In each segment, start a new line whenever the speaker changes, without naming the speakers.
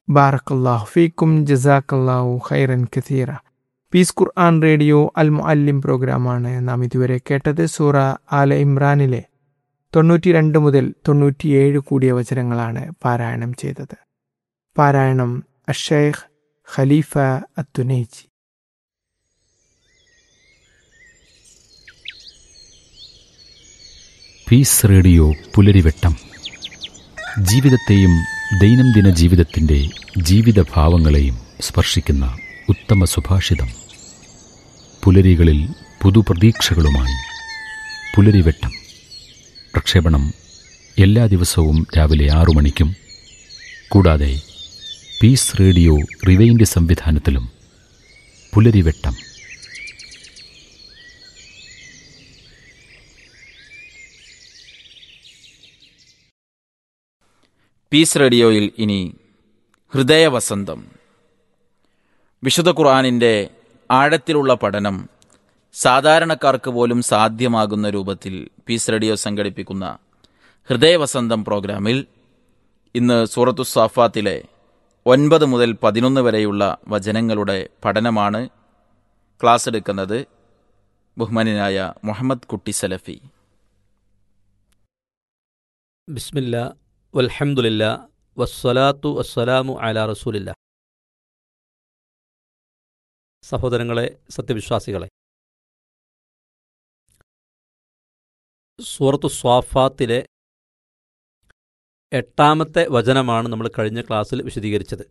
ബാറക്കല്ലാഹു ഫീക്കും ജസാക്കല്ലാഹു ഖൈറൻ കഥീറ പീസ് ഖുർആൻ റേഡിയോ അൽ മുഅല്ലിം പ്രോഗ്രാമാണ് നാം ഇതുവരെ കേട്ടത് സൂറ ആല ഇമ്രാനിലെ തൊണ്ണൂറ്റി രണ്ട് മുതൽ തൊണ്ണൂറ്റിയേഴ് കൂടിയ വചനങ്ങളാണ് പാരായണം ചെയ്തത് പാരായണം അഷേഖ് ഖലീഫ അത്തുനൈജി
പീസ് റേഡിയോ പുലരിവെട്ടം ജീവിതത്തെയും ദൈനംദിന ജീവിതത്തിൻ്റെ ജീവിതഭാവങ്ങളെയും സ്പർശിക്കുന്ന ഉത്തമ സുഭാഷിതം പുലരികളിൽ പുതുപ്രതീക്ഷകളുമായി പുലരിവെട്ടം പ്രക്ഷേപണം എല്ലാ ദിവസവും രാവിലെ ആറു മണിക്കും കൂടാതെ പീസ് റേഡിയോ റിവൈൻഡ് സംവിധാനത്തിലും പുലരിവെട്ടം
പീസ് റേഡിയോയിൽ ഇനി ഹൃദയവസന്തം വിശുദ്ധ ഖുർആാനിൻ്റെ ആഴത്തിലുള്ള പഠനം സാധാരണക്കാർക്ക് പോലും സാധ്യമാകുന്ന രൂപത്തിൽ പീസ് റേഡിയോ സംഘടിപ്പിക്കുന്ന ഹൃദയവസന്തം പ്രോഗ്രാമിൽ ഇന്ന് സൂറത്തു സാഫാത്തിലെ ഒൻപത് മുതൽ പതിനൊന്ന് വരെയുള്ള വചനങ്ങളുടെ പഠനമാണ് ക്ലാസ് എടുക്കുന്നത് ബഹുമാനായ മുഹമ്മദ് കുട്ടി സലഫി
ബിസ്മില്ല വൽഹംദുലില്ല വസ്സലാത്തു വസ്സലാമു അല റസൂലില്ല സഹോദരങ്ങളെ സത്യവിശ്വാസികളെ സൂറത്തു സ്വാഫാത്തിലെ എട്ടാമത്തെ വചനമാണ് നമ്മൾ കഴിഞ്ഞ ക്ലാസ്സിൽ വിശദീകരിച്ചത്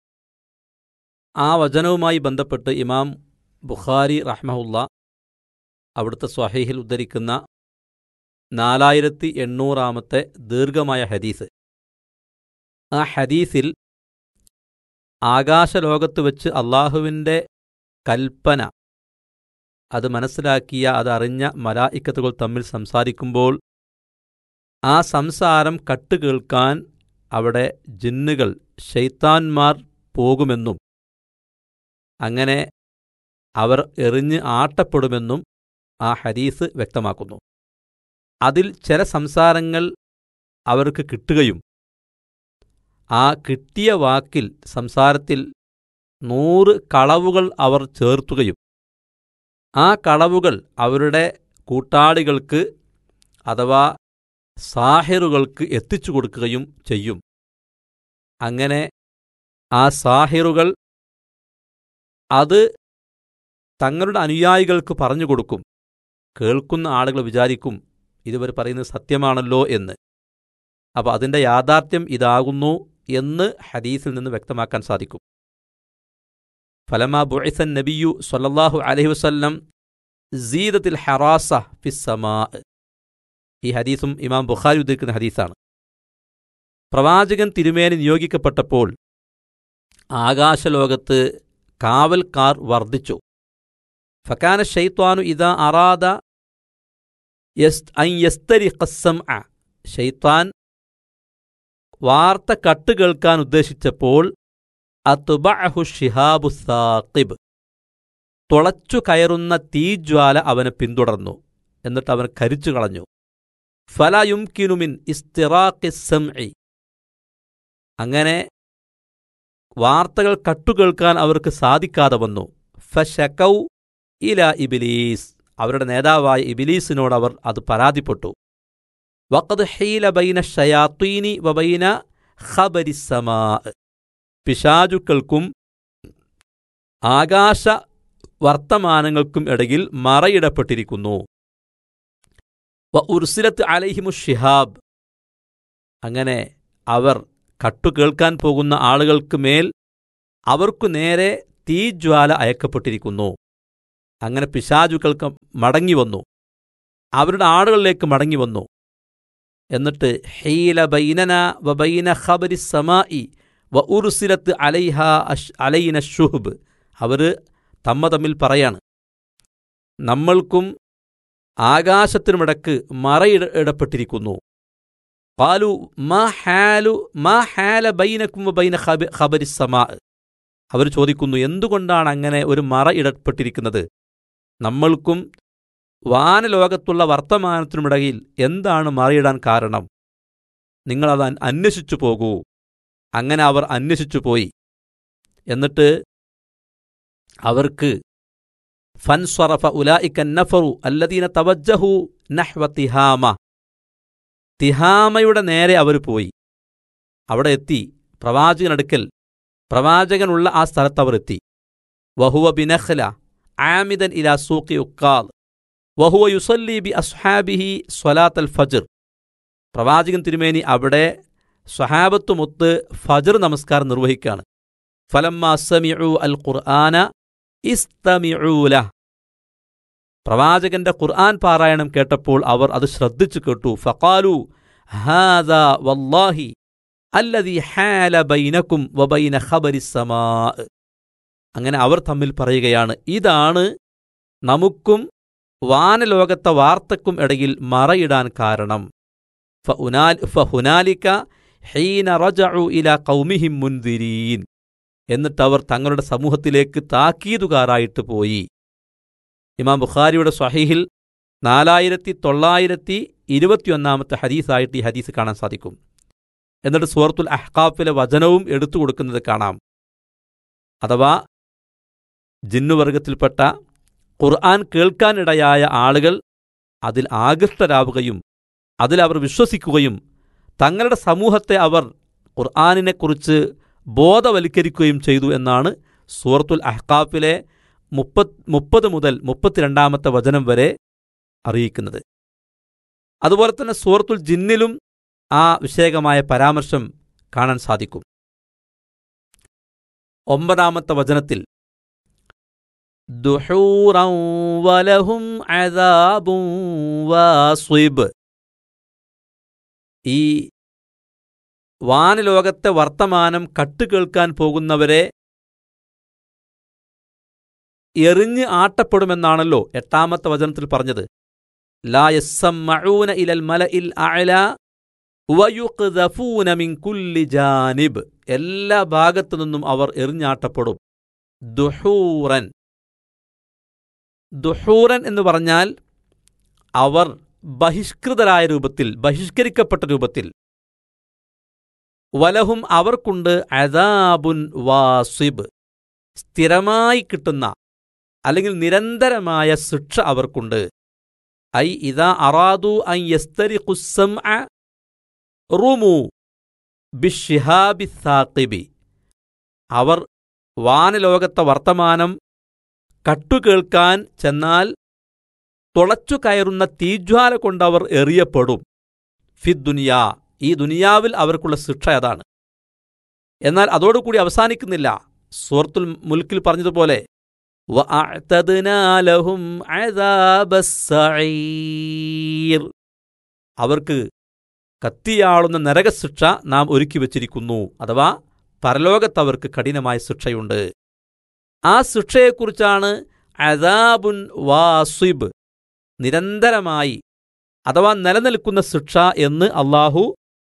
ആ വചനവുമായി ബന്ധപ്പെട്ട് ഇമാം ബുഖാരി റഹ്മഹുല്ല അവിടുത്തെ സ്വഹീഹിൽ ഉദ്ധരിക്കുന്ന നാലായിരത്തി എണ്ണൂറാമത്തെ ദീർഘമായ ഹദീസ് ആ ഹദീസിൽ ആകാശലോകത്ത് വെച്ച് അള്ളാഹുവിൻ്റെ കൽപ്പന അത് മനസ്സിലാക്കിയ അതറിഞ്ഞ മലായിക്കത്തുകൾ തമ്മിൽ സംസാരിക്കുമ്പോൾ ആ സംസാരം കട്ടുകേൾക്കാൻ അവിടെ ജിന്നുകൾ ഷെയ്ത്താൻമാർ പോകുമെന്നും അങ്ങനെ അവർ എറിഞ്ഞ് ആട്ടപ്പെടുമെന്നും ആ ഹദീസ് വ്യക്തമാക്കുന്നു അതിൽ ചില സംസാരങ്ങൾ അവർക്ക് കിട്ടുകയും ആ കിട്ടിയ വാക്കിൽ സംസാരത്തിൽ നൂറ് കളവുകൾ അവർ ചേർത്തുകയും ആ കളവുകൾ അവരുടെ കൂട്ടാളികൾക്ക് അഥവാ സാഹിറുകൾക്ക് എത്തിച്ചു കൊടുക്കുകയും ചെയ്യും അങ്ങനെ ആ സാഹിറുകൾ അത് തങ്ങളുടെ അനുയായികൾക്ക് പറഞ്ഞു കൊടുക്കും കേൾക്കുന്ന ആളുകൾ വിചാരിക്കും ഇതുവർ പറയുന്നത് സത്യമാണല്ലോ എന്ന് അപ്പോൾ അതിൻ്റെ യാഥാർത്ഥ്യം ഇതാകുന്നു എന്ന് ഹദീസിൽ നിന്ന് വ്യക്തമാക്കാൻ സാധിക്കും ഫലമാ ബുഇസൻ നബിയു സല്ലല്ലാഹു അലൈഹി വസല്ലം സീദത്തിൽ ഹറാസ ഫിസ്സമാ ഈ ഹദീസും ഇമാം ബുഖാരി ഉദ്ധരിക്കുന്ന ഹദീസാണ് പ്രവാചകൻ തിരുമേനി നിയോഗിക്കപ്പെട്ടപ്പോൾ ആകാശലോകത്ത് കാവൽക്കാർ വർദ്ധിച്ചു ഫക്കാന ഷെയ്ത്വാനു ഇതാ അറാദ ഷെയ്ത്താൻ വാർത്ത കട്ട് കേൾക്കാൻ ഉദ്ദേശിച്ചപ്പോൾ അതുബഅഹു ഷിഹാബു സാഖിബ് തുളച്ചു കയറുന്ന തീജ്വാല അവനെ പിന്തുടർന്നു എന്നിട്ട് അവൻ കരിച്ചു കളഞ്ഞു ഫലയുംകിനുമിൻ ഇസ്തിറാഖിസംഇ അങ്ങനെ വാർത്തകൾ കട്ടുകേൾക്കാൻ അവർക്ക് സാധിക്കാതെ വന്നു ഫശകൗ ഇല ഇബിലീസ് അവരുടെ നേതാവായ ഇബിലീസിനോട് അവർ അത് പരാതിപ്പെട്ടു വഖദ് ഹീല ബൈന ഷയാത്തീനി വബൈന ഖബരിസമാ പിശാചുക്കൾക്കും ആകാശ വർത്തമാനങ്ങൾക്കും ഇടയിൽ മറയിടപ്പെട്ടിരിക്കുന്നു വ ഉർസിലത്ത് അലൈഹിമു ഷിഹാബ് അങ്ങനെ അവർ കട്ടുകേൾക്കാൻ പോകുന്ന ആളുകൾക്ക് മേൽ അവർക്കു നേരെ തീജ്വാല അയക്കപ്പെട്ടിരിക്കുന്നു അങ്ങനെ പിശാചുക്കൾക്ക് മടങ്ങിവന്നു അവരുടെ ആടുകളിലേക്ക് മടങ്ങിവന്നു എന്നിട്ട് ഹീല ബൈനന വബൈന ഖബരി സമായി വ ഉർസിലത്ത് അലൈഹ അഷ് അലൈന ഷുഹബ് അവർ തമ്മ തമ്മിൽ പറയാണ് നമ്മൾക്കും ആകാശത്തിനുമിടക്ക് മറയിട ഇടപ്പെട്ടിരിക്കുന്നു പാലു മാ ഹാലു മാ ഹാല ബൈനക്കും ബൈന ഖബരി സമാ അവർ ചോദിക്കുന്നു എന്തുകൊണ്ടാണ് അങ്ങനെ ഒരു മറ ഇടപ്പെട്ടിരിക്കുന്നത് നമ്മൾക്കും വാനലോകത്തുള്ള വർത്തമാനത്തിനുമിടയിൽ എന്താണ് മറയിടാൻ കാരണം നിങ്ങളത് അന്വേഷിച്ചു പോകൂ അങ്ങനെ അവർ അന്വേഷിച്ചു പോയി എന്നിട്ട് അവർക്ക് ഫൻസ്വറഫ ഉലായിക്കൻ നഫറു അല്ലദീന തവജ്ജഹു നഹ്വ തിഹാമ തിഹാമയുടെ നേരെ അവർ പോയി അവിടെ എത്തി പ്രവാചകനടുക്കൽ പ്രവാചകനുള്ള ആ സ്ഥലത്ത് അവർ എത്തി വഹുവ ബിനഖ്ല ആമിദൻ ഇലാ സൂഖി ഉക്കാൽ വഹുവ യുസല്ലി ബി അസ്ഹാബിഹി സ്വലാത്തൽ ഫജർ പ്രവാചകൻ തിരുമേനി അവിടെ സ്വഹാബത്തുമൊത്ത് ഫജർ നമസ്കാരം നിർവഹിക്കുകയാണ് ഫലമ്മ സമിഉ അൽ ഖുർആന ഇസ്തമിഊല പ്രവാചകന്റെ ഖുർആൻ പാരായണം കേട്ടപ്പോൾ അവർ അത് ശ്രദ്ധിച്ചു കേട്ടു ഫഖാലു ഹാദ വല്ലാഹി അല്ലദീ ഹാല ബൈനക്കും വബൈന ഖബരിസ്സമാ അങ്ങനെ അവർ തമ്മിൽ പറയുകയാണ് ഇതാണ് നമുക്കും വാനലോകത്തെ വാർത്തക്കും ഇടയിൽ മറയിടാൻ കാരണം ഫഉനാൽ- ഫഹുനാലിക ഹീന റജഉ ഇല കൗമിഹിം മുൻദിരീൻ എന്നിട്ട് അവർ തങ്ങളുടെ സമൂഹത്തിലേക്ക് താക്കീതുകാരായിട്ട് പോയി ഇമാം ബുഖാരിയുടെ സ്വഹീഹിൽ നാലായിരത്തി തൊള്ളായിരത്തി ഇരുപത്തിയൊന്നാമത്തെ ഹദീസായിട്ട് ഈ ഹദീസ് കാണാൻ സാധിക്കും എന്നിട്ട് സൂറത്തുൽ അഹ്കാഫിലെ വചനവും എടുത്തു കൊടുക്കുന്നത് കാണാം അഥവാ ജിന്നുവർഗത്തിൽപ്പെട്ട ഖുർആൻ കേൾക്കാനിടയായ ആളുകൾ അതിൽ ആകൃഷ്ടരാവുകയും അതിൽ അവർ വിശ്വസിക്കുകയും തങ്ങളുടെ സമൂഹത്തെ അവർ ഖുർആാനിനെക്കുറിച്ച് ബോധവൽക്കരിക്കുകയും ചെയ്തു എന്നാണ് സൂറത്തുൽ അഹ്കാഫിലെ മുപ്പത് മുപ്പത് മുതൽ മുപ്പത്തിരണ്ടാമത്തെ വചനം വരെ അറിയിക്കുന്നത് അതുപോലെ തന്നെ സൂറത്തുൽ ജിന്നിലും ആ വിഷയകമായ പരാമർശം കാണാൻ സാധിക്കും ഒമ്പതാമത്തെ വചനത്തിൽ ദുഹൂറൻ വലഹും അദാബും വാസ്വിബ് ഈ വാനലോകത്തെ വർത്തമാനം കട്ടുകേൾക്കാൻ പോകുന്നവരെ എറിഞ്ഞ് ആട്ടപ്പെടുമെന്നാണല്ലോ എട്ടാമത്തെ വചനത്തിൽ പറഞ്ഞത് ലാ യസ്സമ്മഊന ഇലൽ മലഇൽ അഅല വയുഖ്ദഫൂന മിൻ കുല്ലി ജാനിബ് എല്ലാ ഭാഗത്തു നിന്നും അവർ എറിഞ്ഞാട്ടപ്പെടും ദുഹൂറൻ ദുഹൂറൻ എന്ന് പറഞ്ഞാൽ അവർ ബഹിഷ്കൃതരായ രൂപത്തിൽ ബഹിഷ്കരിക്കപ്പെട്ട രൂപത്തിൽ വലഹും അവർക്കുണ്ട് അദാബുൻ വാസിബ് സ്ഥിരമായി കിട്ടുന്ന അല്ലെങ്കിൽ നിരന്തരമായ ശിക്ഷ അവർക്കുണ്ട് ഐ ഇതാ അറാദു ഐ യസ്തരി കുസ്സം റുമു ബിഷിഹാബി സാക്കിബി അവർ വാനലോകത്തെ വർത്തമാനം കട്ടുകേൾക്കാൻ ചെന്നാൽ തുളച്ചു കയറുന്ന തീജ്വാല കൊണ്ടവർ എറിയപ്പെടും ഫിദ്ദുനിയാ ഈ ദുനിയാവിൽ അവർക്കുള്ള ശിക്ഷ അതാണ് എന്നാൽ അതോടുകൂടി അവസാനിക്കുന്നില്ല സൂറത്തുൽ മുൽക്കിൽ പറഞ്ഞതുപോലെ وَأَعْتَدْنَا لَهُمْ عَذَابَ السَّعِيرِ അവർക്ക് കത്തിയാളുന്ന നരകശിക്ഷ നാം ഒരുക്കി വച്ചിരിക്കുന്നു അഥവാ പരലോകത്തവർക്ക് കഠിനമായ ശിക്ഷയുണ്ട് ആ ശിക്ഷയെക്കുറിച്ചാണ് അദാബുൻ വാസിബ് നിരന്തരമായി അഥവാ നിലനിൽക്കുന്ന ശിക്ഷ എന്ന് അള്ളാഹു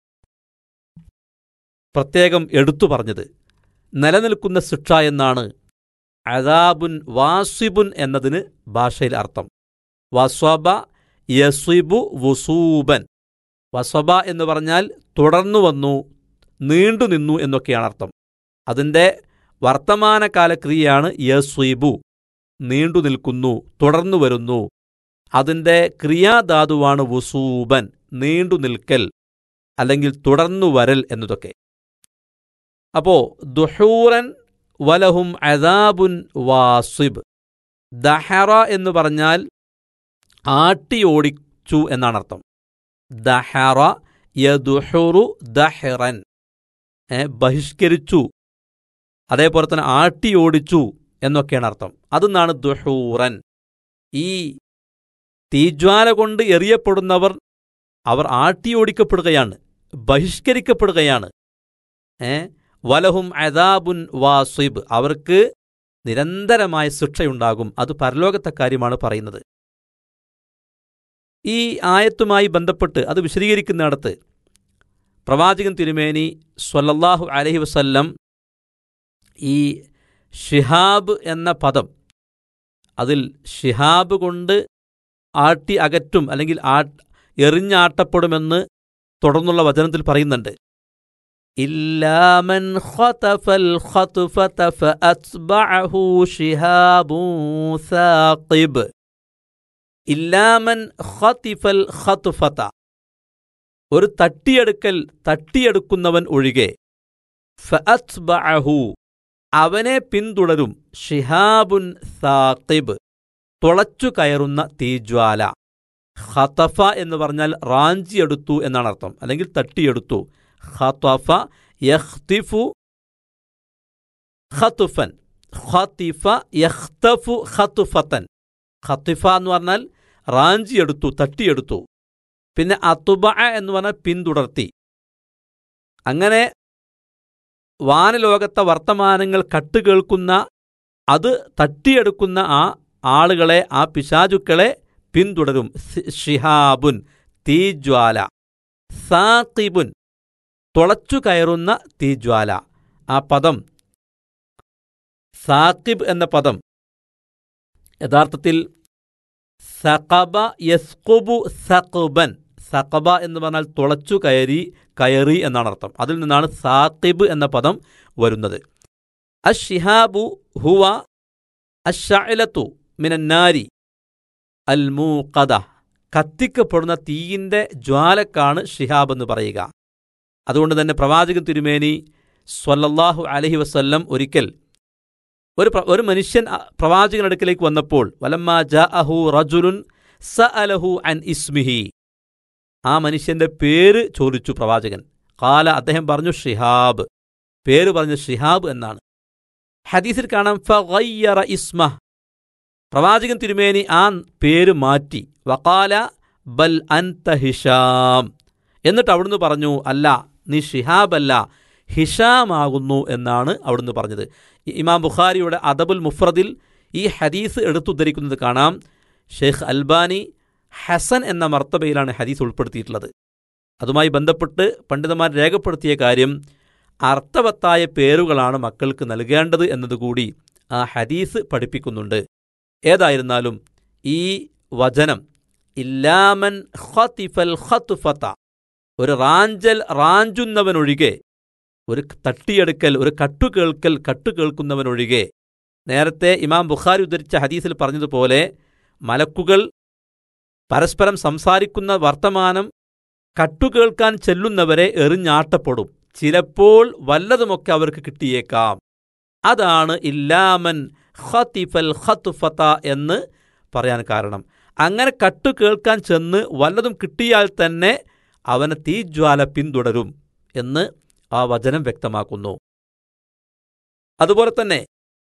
പ്രത്യേകം എടുത്തു പറഞ്ഞത് നിലനിൽക്കുന്ന ശിക്ഷ എന്നാണ് അദാബുൻ വാസിബുൻ എന്നതിന് ഭാഷയിൽ അർത്ഥം വസ്വബ യസ്വിബു വുസൂബൻ വസ്വബ എന്ന് പറഞ്ഞാൽ തുടർന്നു വന്നു നീണ്ടു നിന്നു എന്നൊക്കെയാണ് അർത്ഥം അതിൻ്റെ വർത്തമാനകാല ക്രിയയാണ് യസ്വിബു നീണ്ടു നിൽക്കുന്നു തുടർന്നു വരുന്നു അതിൻ്റെ ക്രിയാധാതുവാണ് വുസൂബൻ നീണ്ടു നിൽക്കൽ അല്ലെങ്കിൽ തുടർന്നു വരൽ എന്നതൊക്കെ അപ്പോ ദുഹൂറൻ വലഹും അദാബുൻ വാസിബ് ദഹറ എന്ന് പറഞ്ഞാൽ ആട്ടിയോടിച്ചു എന്നാണ് അർത്ഥം ദഹറ യദുഹുറു ദഹറൻ ഏ, ബഹിഷ്കരിച്ചു അതേപോലെ തന്നെ ആട്ടിയോടിച്ചു എന്നൊക്കെയാണ് അർത്ഥം അതെന്നാണ് ദുഹൂറൻ ഈ തീജ്വാല കൊണ്ട് എറിയപ്പെടുന്നവർ അവർ ആട്ടിയോടിക്കപ്പെടുകയാണ് ബഹിഷ്കരിക്കപ്പെടുകയാണ് ഏ വലഹും അദാബുൻ വാസിബ് അവർക്ക് നിരന്തരമായ ശിക്ഷയുണ്ടാകും അത് പരലോകത്തെ കാര്യമാണ് പറയുന്നത് ഈ ആയത്തുമായി ബന്ധപ്പെട്ട് അത് വിശദീകരിക്കുന്നിടത്ത് പ്രവാചകൻ തിരുമേനി സ്വല്ലല്ലാഹു അലൈഹി വസല്ലം ഈ ഷിഹാബ് എന്ന പദം അതിൽ ഷിഹാബ് കൊണ്ട് ആട്ടി അകറ്റും അല്ലെങ്കിൽ ആ എറിഞ്ഞാട്ടപ്പെടുമെന്ന് തുടർന്നുള്ള വചനത്തിൽ പറയുന്നുണ്ട് إلا من خطف الخطفة فأتبعه شهاب ثاقب إلا من خطف الخطفة ഒരു തട്ടിയെടുക്കൽ തട്ടിയെടുക്കുന്നവൻ ഒഴികെ ഫഅത്ബഅഹു അവനെ പിന്തുടരും ഷിഹാബുൻ സാഖിബ് തുളച്ചു കയറുന്ന തീജ്വാല ഖതഫ എന്ന് പറഞ്ഞാൽ റാഞ്ചിയെടുത്തു എന്നാണ് അർത്ഥം അല്ലെങ്കിൽ തട്ടിയെടുത്തു ഖതഫ യഖ്തിഫു ഖതുഫൻ ഖതിഫ യഖ്തഫു ഖതുഫത്തൻ ഖതിഫ എന്ന് പറഞ്ഞാൽ റാഞ്ചിയെടുത്തു തട്ടിയെടുത്തു പിന്നെ അതുബ എന്ന് പറഞ്ഞാൽ പിന്തുടർത്തി അങ്ങനെ വാനലോകത്തെ വർത്തമാനങ്ങൾ കട്ടുകേൾക്കുന്ന അത് തട്ടിയെടുക്കുന്ന ആ ആളുകളെ ആ പിശാചുക്കളെ പിന്തുടരും സി- ഷിഹാബുൻ തീജ്വാല സാക്കിബുൻ തുളച്ചു കയറുന്ന തീജ്വാല ആ പദം സാക്കിബ് എന്ന പദം യഥാർത്ഥത്തിൽ സഖബ യസ്കുബു സഖബൻ സഖബ എന്ന് പറഞ്ഞാൽ തുളച്ചു കയറി കയറി എന്നാണ് അർത്ഥം അതിൽ നിന്നാണ് സാക്കിബ് എന്ന പദം വരുന്നത് അഷിഹാബു ഹുവ അഷഅലത്തു മിനന്നാരി അൽ മൂഖദ കത്തിക്കപ്പെടുന്ന തീയിൻ്റെ ജ്വാലക്കാണ് ഷിഹാബ് എന്ന് പറയുക അതുകൊണ്ട് തന്നെ പ്രവാചകൻ തിരുമേനി സ്വല്ലല്ലാഹു അലഹി വസല്ലം ഒരിക്കൽ ഒരു പ്ര- ഒരു മനുഷ്യൻ അ- പ്രവാചകൻ അടുക്കലേക്ക് വന്നപ്പോൾ വലമ്മാ ജാഅഹു റജുലുൻ സഅലഹു അൻ ഇസ്മിഹി ആ മനുഷ്യന്റെ പേര് ചോദിച്ചു പ്രവാചകൻ കാല അദ്ദേഹം പറഞ്ഞു ഷിഹാബ് പേര് പറഞ്ഞു ഷിഹാബ് എന്നാണ് ഹദീസിൽ കാണാം ഫഗയ്യറ ഇസ്മ പ്രവാചകൻ തിരുമേനി ആ പേര് മാറ്റി വക്കാല ബൽ അൻത ഹിഷാം എന്നിട്ട് അവിടുന്ന് പറഞ്ഞു അല്ല നീ ഷിഹാബ് അല്ല ഹിഷാമാകുന്നു എന്നാണ് അവിടുന്ന് പറഞ്ഞത് ഈ ഇമാം ബുഖാരിയുടെ അദബുൽ മുഫ്രദിൽ ഈ ഹദീസ് എടുത്തുദ്ധരിക്കുന്നത് കാണാം ഷെയ്ഖ് അൽബാനി ഹസൻ എന്ന മർത്തബയിലാണ് ഹദീസ് ഉൾപ്പെടുത്തിയിട്ടുള്ളത് അതുമായി ബന്ധപ്പെട്ട് പണ്ഡിതന്മാർ രേഖപ്പെടുത്തിയ കാര്യം അർത്ഥവത്തായ പേരുകളാണ് മക്കൾക്ക് നൽകേണ്ടത് എന്നതുകൂടി ആ ഹദീസ് പഠിപ്പിക്കുന്നുണ്ട് ഏതായിരുന്നാലും ഈ വചനം ഇല്ലാമൻ ഖതിഫൽ ഖത്ഫത ഒരു റാഞ്ചൽ റാഞ്ചുന്നവനൊഴികെ ഒരു തട്ടിയെടുക്കൽ ഒരു കട്ടുകേൾക്കൽ കട്ടുകേൾക്കുന്നവനൊഴികെ നേരത്തെ ഇമാം ബുഖാരി ഉദ്ധരിച്ച ഹദീസിൽ പറഞ്ഞതുപോലെ മലക്കുകൾ പരസ്പരം സംസാരിക്കുന്ന വർത്തമാനം കട്ടുകേൾക്കാൻ ചെല്ലുന്നവരെ എറിഞ്ഞാട്ടപ്പെടും ചിലപ്പോൾ വല്ലതുമൊക്കെ അവർക്ക് കിട്ടിയേക്കാം അതാണ് ഇല്ലാമൻ ഖതിഫൽ ഖത്ഫത എന്ന് പറയാൻ കാരണം അങ്ങനെ കട്ടു കേൾക്കാൻ ചെന്ന് വല്ലതും കിട്ടിയാൽ തന്നെ അവനെ തീജ്വാല പിന്തുടരും എന്ന് ആ വചനം വ്യക്തമാക്കുന്നു അതുപോലെ തന്നെ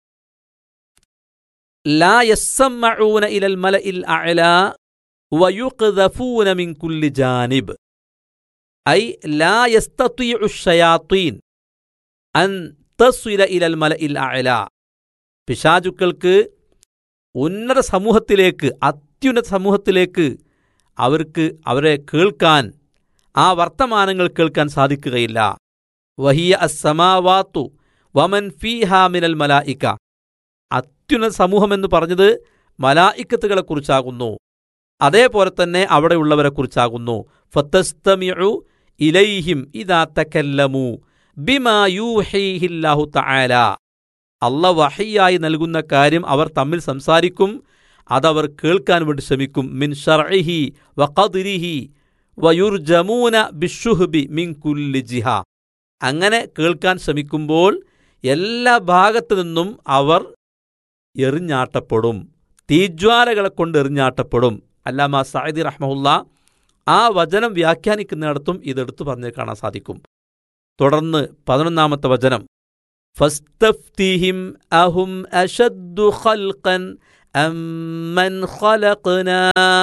ലാ യസ്സമ്മഊന ഇലൽ മലഇൽ അഅ്ലാ വയുഖ്ദഫൂന മിൻ കുല്ലി ജാനിബ് ഐ ലാ യസ്തതിഉ الشياطين അൻ തസ്വില ഇലൽ മലഇൽ അഅ്ലാ പിശാചുക്കൾക്ക് ഉന്നത സമൂഹത്തിലേക്ക് അത്യുന്നത സമൂഹത്തിലേക്ക് അവർക്ക് അവരെ കേൾക്കാൻ ആ വർത്തമാനങ്ങൾ കേൾക്കാൻ സാധിക്കുകയില്ല വഹിയ അസമാവാത്തു വമൻ ഫീഹാ മിനൽ മലായിക്ക അത്യുന്നത സമൂഹമെന്ന് പറഞ്ഞത് മലായിക്കത്തുകളെക്കുറിച്ചാകുന്നു അതേപോലെ തന്നെ അവിടെയുള്ളവരെക്കുറിച്ചാകുന്നു ഫത്തസ്തമിഉ ഇലൈഹിം ഇദാ തകല്ലമു ബിമാ യൂഹീഹില്ലാഹു തആല അല്ല വഹിയായി നൽകുന്ന കാര്യം അവർ തമ്മിൽ സംസാരിക്കും അതവർ കേൾക്കാൻ വേണ്ടി ശ്രമിക്കും മിൻ ഷർഇഹി വഖദ്രിഹി വയുർജമൂന ബിഷുഹ്ബി മിൻ കുല്ലി ജിഹ അങ്ങനെ കേൾക്കാൻ ശ്രമിക്കുമ്പോൾ എല്ലാ ഭാഗത്തു നിന്നും അവർ എറിഞ്ഞാട്ടപ്പെടും തീജ്വാലകളെ കൊണ്ട് എറിഞ്ഞാട്ടപ്പെടും അല്ലാമ സായിദി റഹ്മുല്ല ആ വചനം വ്യാഖ്യാനിക്കുന്നിടത്തും ഇതെടുത്തു പറഞ്ഞ് കാണാൻ സാധിക്കും തുടർന്ന് പതിനൊന്നാമത്തെ വചനം فاستفتهم أهم أشد خلقا أمن خلقنا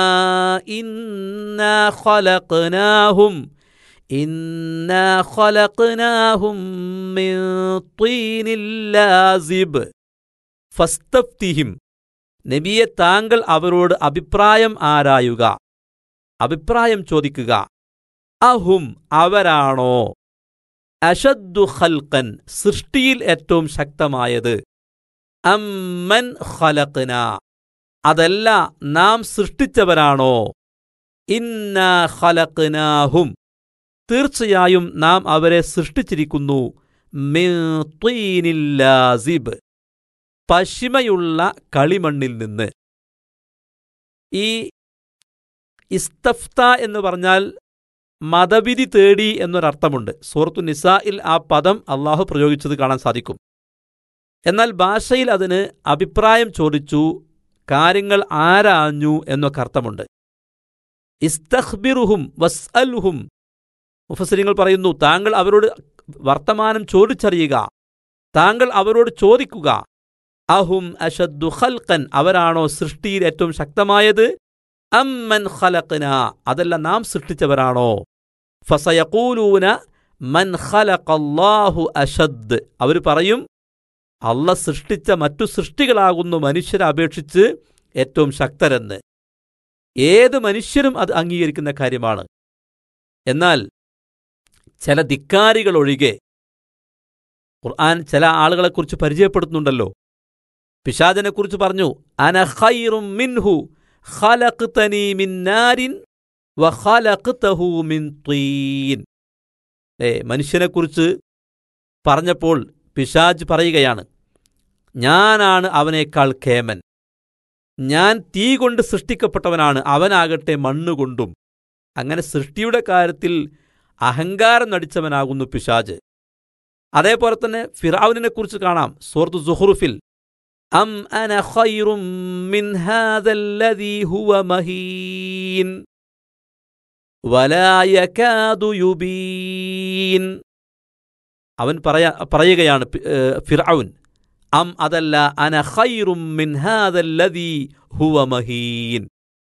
إنا خلقناهم إنا خلقناهم من طين لازب فاستفتهم നബിയെ താങ്കൾ അവരോട് അഭിപ്രായം ആരായുക അഭിപ്രായം ചോദിക്കുക അഹും അവരാണോ അഷദ്ദു ഖൽഖൻ സൃഷ്ടിയിൽ ഏറ്റവും ശക്തമായത് അമ്മൻ ഖലഖ്ന അതല്ല നാം സൃഷ്ടിച്ചവരാണോ ഇന്ന ഖലഖ്നാഹും തീർച്ചയായും നാം അവരെ സൃഷ്ടിച്ചിരിക്കുന്നു മിൻ തീനിൽ ലാസിബ് പശിമയുള്ള കളിമണ്ണിൽ നിന്ന് ഈ ഇസ്തഫ്ത എന്ന് പറഞ്ഞാൽ മതവിധി തേടി എന്നൊരർത്ഥമുണ്ട് സൂറത്തു നിസായിൽ ആ പദം അള്ളാഹു പ്രയോഗിച്ചത് കാണാൻ സാധിക്കും എന്നാൽ ഭാഷയിൽ അതിന് അഭിപ്രായം ചോദിച്ചു കാര്യങ്ങൾ ആരാഞ്ഞു എന്നൊക്കെ അർത്ഥമുണ്ട് ഇസ്തഖ്ബിറുഹും വസ്അലുഹും മുഫസരിങ്ങൾ പറയുന്നു താങ്കൾ അവരോട് വർത്തമാനം ചോദിച്ചറിയുക താങ്കൾ അവരോട് ചോദിക്കുക അഹും അഷദ്ദു ഖൽഖൻ അവരാണോ സൃഷ്ടിയിൽ ഏറ്റവും ശക്തമായത് അമ്മൻ ഖലഖന അതല്ല നാം സൃഷ്ടിച്ചവരാണോ ഫസയഖൂലൂന മൻ ഖലഖല്ലാഹു അഷദ് അവർ പറയും അല്ല സൃഷ്ടിച്ച മറ്റു സൃഷ്ടികളാകുന്നു മനുഷ്യരെ അപേക്ഷിച്ച് ഏറ്റവും ശക്തരെന്ന് ഏത് മനുഷ്യരും അത് അംഗീകരിക്കുന്ന കാര്യമാണ് എന്നാൽ ചില ധിക്കാരികൾ ഒഴികെ ഖുർആൻ ചില ആളുകളെക്കുറിച്ച് പരിചയപ്പെടുത്തുന്നുണ്ടല്ലോ പിശാചനെക്കുറിച്ച് പറഞ്ഞു അന ഖൈറും മിൻഹു ഖലഖ്തനി മിൻ നാരിൻ വ ഖലഖ്തഹു മിൻ തീൻ ഏ മനുഷ്യനെക്കുറിച്ച് പറഞ്ഞപ്പോൾ പിശാജ് പറയുകയാണ് ഞാനാണ് അവനേക്കാൾ കേമൻ ഞാൻ തീ കൊണ്ട് സൃഷ്ടിക്കപ്പെട്ടവനാണ് അവനാകട്ടെ മണ്ണുകൊണ്ടും അങ്ങനെ സൃഷ്ടിയുടെ കാര്യത്തിൽ അഹങ്കാരം നടിച്ചവനാകുന്നു പിശാജ് അതേപോലെ തന്നെ ഫിറാവുനെ കുറിച്ച് കാണാം സൂറത്ത് സുഹ്റുഫിൽ അം അന ഖൈറും മിൻ ഹാദല്ലദീ ഹുവ മഹീൻ വലാ യകാദു യുബീൻ അവൻ പറയാ പറയുകയാണ് പി- ഏ, ഫിർഔൻ അം അതല്ല അന ഖൈറും മിൻ ഹാദല്ലദീ ഹുവ മഹീൻ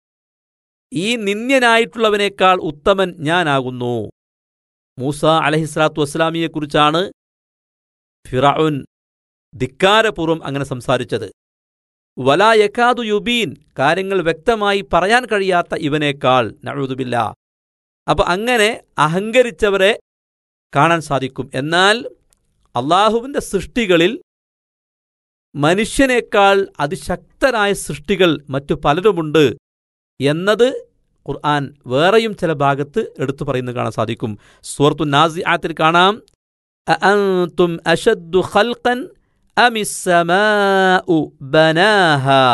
ഈ നിന്ദ്യനായിട്ടുള്ളവനേക്കാൾ ഉത്തമൻ ഞാനാകുന്നു മൂസ അലഹിസ്ലാത്തു വസ്സലാമിയെക്കുറിച്ചാണ് ഫിറൌൻ ധിക്കാരപൂർവ്വം അങ്ങനെ സംസാരിച്ചത് വലാ യക്കാതു യുബീൻ കാര്യങ്ങൾ വ്യക്തമായി പറയാൻ കഴിയാത്ത ഇവനേക്കാൾ നഴുതുമില്ല അപ്പൊ അങ്ങനെ അഹങ്കരിച്ചവരെ കാണാൻ സാധിക്കും എന്നാൽ അള്ളാഹുവിൻ്റെ സൃഷ്ടികളിൽ മനുഷ്യനേക്കാൾ അതിശക്തരായ സൃഷ്ടികൾ മറ്റു പലരുമുണ്ട് എന്നത് ഖുർആൻ വേറെയും ചില ഭാഗത്ത് എടുത്തു പറയുന്നത് കാണാൻ സാധിക്കും സൂറത്തു നാസി ആത്തിൽ കാണാം أأنتم أشد خلقا أم السماء بناها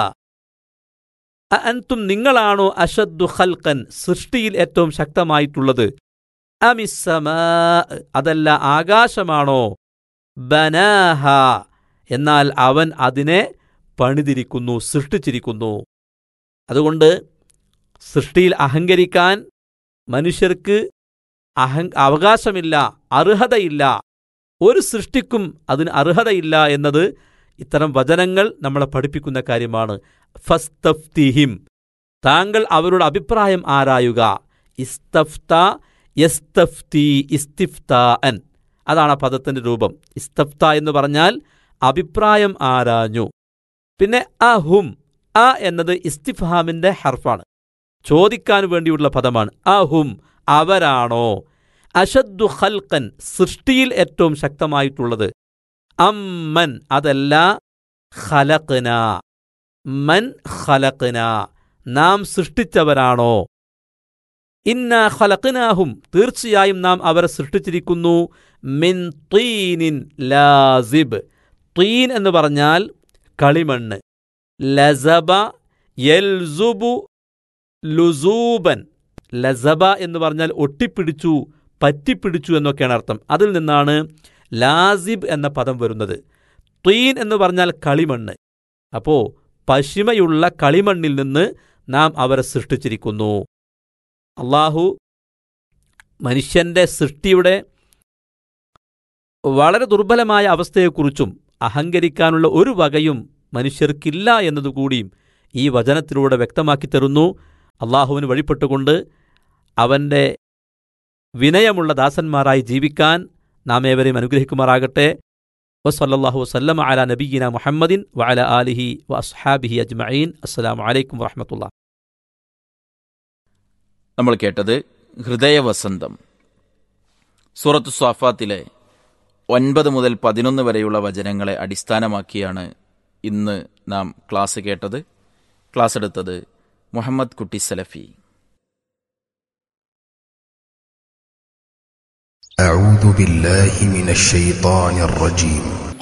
അഅൻതും നിങ്ങളാണോ അഷദ്ദു ഖൽഖൻ സൃഷ്ടിയിൽ ഏറ്റവും ശക്തമായിട്ടുള്ളത് അമിസ്സമാ അതല്ല ആകാശമാണോ ബനാഹ എന്നാൽ അവൻ അതിനെ പണിതിരിക്കുന്നു സൃഷ്ടിച്ചിരിക്കുന്നു അതുകൊണ്ട് സൃഷ്ടിയിൽ അഹങ്കരിക്കാൻ മനുഷ്യർക്ക് അഹം അവകാശമില്ല അർഹതയില്ല ഒരു സൃഷ്ടിക്കും അതിന് അർഹതയില്ല എന്നത് ഇത്തരം വചനങ്ങൾ നമ്മളെ പഠിപ്പിക്കുന്ന കാര്യമാണ് ഫസ്തഫ്തിഹിം താങ്കൾ അവരുടെ അഭിപ്രായം ആരായുക ഇസ്തഫ്ത യസ്തഫ്തി ഇസ്തിഫ്താൻ അതാണ് ആ പദത്തിന്റെ രൂപം ഇസ്തഫ്ത എന്ന് പറഞ്ഞാൽ അഭിപ്രായം ആരാഞ്ഞു പിന്നെ അഹും അ എന്നത് ഇസ്തിഫാമിന്റെ ഹർഫാണ് ചോദിക്കാൻ വേണ്ടിയുള്ള പദമാണ് അഹും അവരാണോ അഷദ്ദു ഖൽക്കൻ സൃഷ്ടിയിൽ ഏറ്റവും ശക്തമായിട്ടുള്ളത് അമ്മൻ അതല്ല ഖലഖന മൻ ഖലഖന നാം സൃഷ്ടിച്ചവരാണോ ഇന്ന ഖലഖനാഹും തീർച്ചയായും നാം അവരെ സൃഷ്ടിച്ചിരിക്കുന്നു മിൻ തീനിൻ ലാസിബ് തീൻ എന്ന് പറഞ്ഞാൽ കളിമണ്ണ് ലസബ യൽസുബു ലുസൂബൻ ലസബ എന്ന് പറഞ്ഞാൽ ഒട്ടിപ്പിടിച്ചു പറ്റിപ്പിടിച്ചു എന്നൊക്കെയാണ് അർത്ഥം അതിൽ നിന്നാണ് ലാസിബ് എന്ന പദം വരുന്നത് തീൻ എന്ന് പറഞ്ഞാൽ കളിമണ്ണ് അപ്പോ പശിമയുള്ള കളിമണ്ണിൽ നിന്ന് നാം അവരെ സൃഷ്ടിച്ചിരിക്കുന്നു അള്ളാഹു മനുഷ്യന്റെ സൃഷ്ടിയുടെ വളരെ ദുർബലമായ അവസ്ഥയെക്കുറിച്ചും അഹങ്കരിക്കാനുള്ള ഒരു വകയും മനുഷ്യർക്കില്ല എന്നതുകൂടിയും ഈ വചനത്തിലൂടെ വ്യക്തമാക്കി തരുന്നു അള്ളാഹുവിന് വഴിപ്പെട്ടുകൊണ്ട് അവൻ്റെ വിനയമുള്ള ദാസന്മാരായി ജീവിക്കാൻ നാം ഏവരെയും അനുഗ്രഹിക്കുമാറാകട്ടെ വസല്ലാഹു വസ്ലം അല നബീന മുഹമ്മദിൻ വഅല ആലിഹി വ അസ്ഹാബിഹി അജ്മഈൻ അസ്സലാമു അലൈക്കും വറഹമത്തുള്ള
നമ്മൾ കേട്ടത് ഹൃദയവസന്തം സൂറത്ത് സ്വാഫാത്തിലെ ഒൻപത് മുതൽ പതിനൊന്ന് വരെയുള്ള വചനങ്ങളെ അടിസ്ഥാനമാക്കിയാണ് ഇന്ന് നാം ക്ലാസ് കേട്ടത് ക്ലാസ് എടുത്തത് മുഹമ്മദ് കുട്ടി സലഫി
أعوذ بالله من الشيطان الرجيم